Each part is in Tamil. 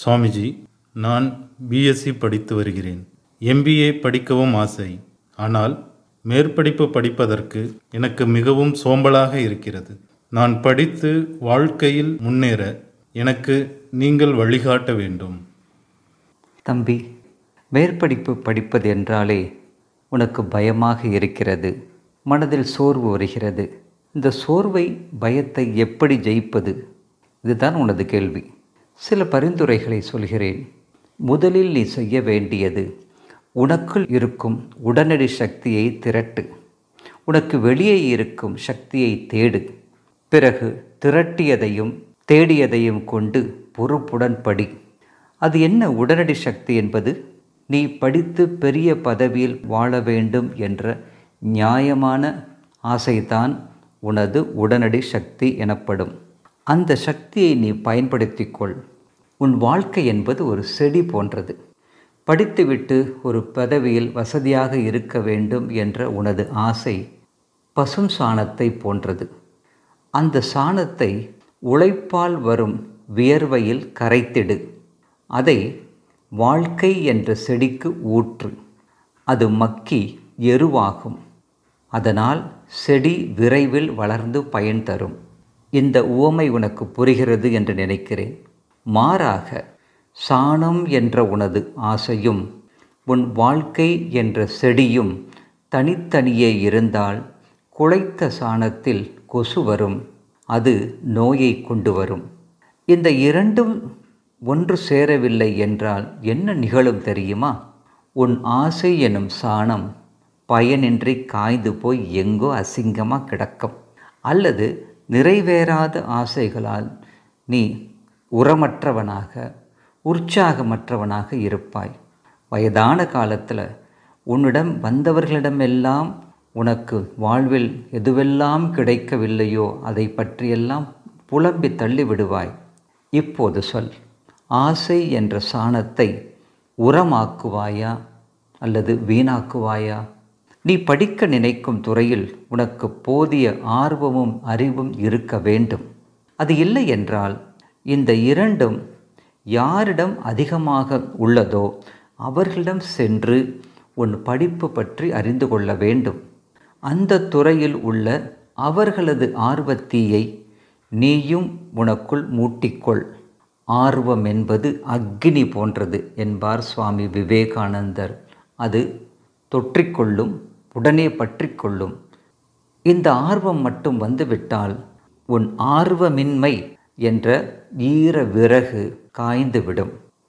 சுவாமிஜி நான் பிஎஸ்சி படித்து வருகிறேன் எம்பிஏ படிக்கவும் ஆசை ஆனால் மேற்படிப்பு படிப்பதற்கு எனக்கு மிகவும் சோம்பலாக இருக்கிறது நான் படித்து வாழ்க்கையில் முன்னேற எனக்கு நீங்கள் வழிகாட்ட வேண்டும் தம்பி மேற்படிப்பு படிப்பது என்றாலே உனக்கு பயமாக இருக்கிறது மனதில் சோர்வு வருகிறது இந்த சோர்வை பயத்தை எப்படி ஜெயிப்பது இதுதான் உனது கேள்வி சில பரிந்துரைகளை சொல்கிறேன் முதலில் நீ செய்ய வேண்டியது உனக்குள் இருக்கும் உடனடி சக்தியை திரட்டு உனக்கு வெளியே இருக்கும் சக்தியை தேடு பிறகு திரட்டியதையும் தேடியதையும் கொண்டு பொறுப்புடன் படி அது என்ன உடனடி சக்தி என்பது நீ படித்து பெரிய பதவியில் வாழ வேண்டும் என்ற நியாயமான ஆசைதான் உனது உடனடி சக்தி எனப்படும் அந்த சக்தியை நீ பயன்படுத்திக்கொள் உன் வாழ்க்கை என்பது ஒரு செடி போன்றது படித்துவிட்டு ஒரு பதவியில் வசதியாக இருக்க வேண்டும் என்ற உனது ஆசை பசும் சாணத்தை போன்றது அந்த சாணத்தை உழைப்பால் வரும் வியர்வையில் கரைத்திடு அதை வாழ்க்கை என்ற செடிக்கு ஊற்று அது மக்கி எருவாகும் அதனால் செடி விரைவில் வளர்ந்து பயன் தரும் இந்த உவமை உனக்கு புரிகிறது என்று நினைக்கிறேன் மாறாக சாணம் என்ற உனது ஆசையும் உன் வாழ்க்கை என்ற செடியும் தனித்தனியே இருந்தால் குழைத்த சாணத்தில் கொசு வரும் அது நோயை கொண்டு வரும் இந்த இரண்டும் ஒன்று சேரவில்லை என்றால் என்ன நிகழும் தெரியுமா உன் ஆசை எனும் சாணம் பயனின்றி காய்ந்து போய் எங்கோ அசிங்கமாக கிடக்கும் அல்லது நிறைவேறாத ஆசைகளால் நீ உரமற்றவனாக உற்சாகமற்றவனாக இருப்பாய் வயதான காலத்தில் உன்னிடம் வந்தவர்களிடமெல்லாம் உனக்கு வாழ்வில் எதுவெல்லாம் கிடைக்கவில்லையோ அதை பற்றியெல்லாம் புலம்பி தள்ளி விடுவாய் இப்போது சொல் ஆசை என்ற சாணத்தை உரமாக்குவாயா அல்லது வீணாக்குவாயா நீ படிக்க நினைக்கும் துறையில் உனக்கு போதிய ஆர்வமும் அறிவும் இருக்க வேண்டும் அது இல்லை என்றால் இந்த இரண்டும் யாரிடம் அதிகமாக உள்ளதோ அவர்களிடம் சென்று உன் படிப்பு பற்றி அறிந்து கொள்ள வேண்டும் அந்த துறையில் உள்ள அவர்களது ஆர்வத்தீயை நீயும் உனக்குள் மூட்டிக்கொள் ஆர்வம் என்பது அக்னி போன்றது என்பார் சுவாமி விவேகானந்தர் அது தொற்றிக்கொள்ளும் உடனே பற்றிக்கொள்ளும் இந்த ஆர்வம் மட்டும் வந்துவிட்டால் உன் ஆர்வமின்மை என்ற ஈர விறகு காய்ந்துவிடும்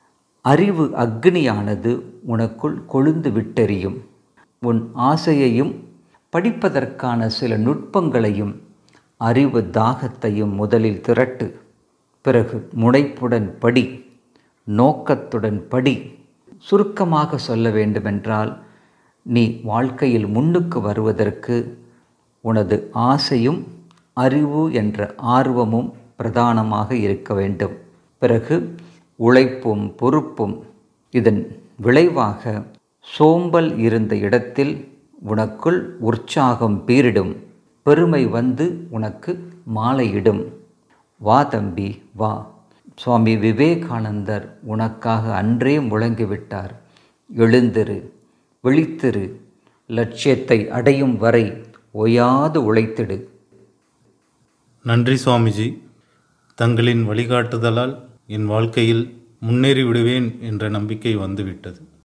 அறிவு அக்னியானது உனக்குள் கொழுந்து விட்டெறியும் உன் ஆசையையும் படிப்பதற்கான சில நுட்பங்களையும் அறிவு தாகத்தையும் முதலில் திரட்டு பிறகு முனைப்புடன் படி நோக்கத்துடன் படி சுருக்கமாக சொல்ல வேண்டுமென்றால் நீ வாழ்க்கையில் முன்னுக்கு வருவதற்கு உனது ஆசையும் அறிவு என்ற ஆர்வமும் பிரதானமாக இருக்க வேண்டும் பிறகு உழைப்பும் பொறுப்பும் இதன் விளைவாக சோம்பல் இருந்த இடத்தில் உனக்குள் உற்சாகம் பீரிடும் பெருமை வந்து உனக்கு மாலையிடும் வா தம்பி வா சுவாமி விவேகானந்தர் உனக்காக அன்றே முழங்கிவிட்டார் எழுந்திரு விழித்திரு லட்சியத்தை அடையும் வரை ஓயாது உழைத்திடு நன்றி சுவாமிஜி தங்களின் வழிகாட்டுதலால் என் வாழ்க்கையில் முன்னேறி விடுவேன் என்ற நம்பிக்கை வந்துவிட்டது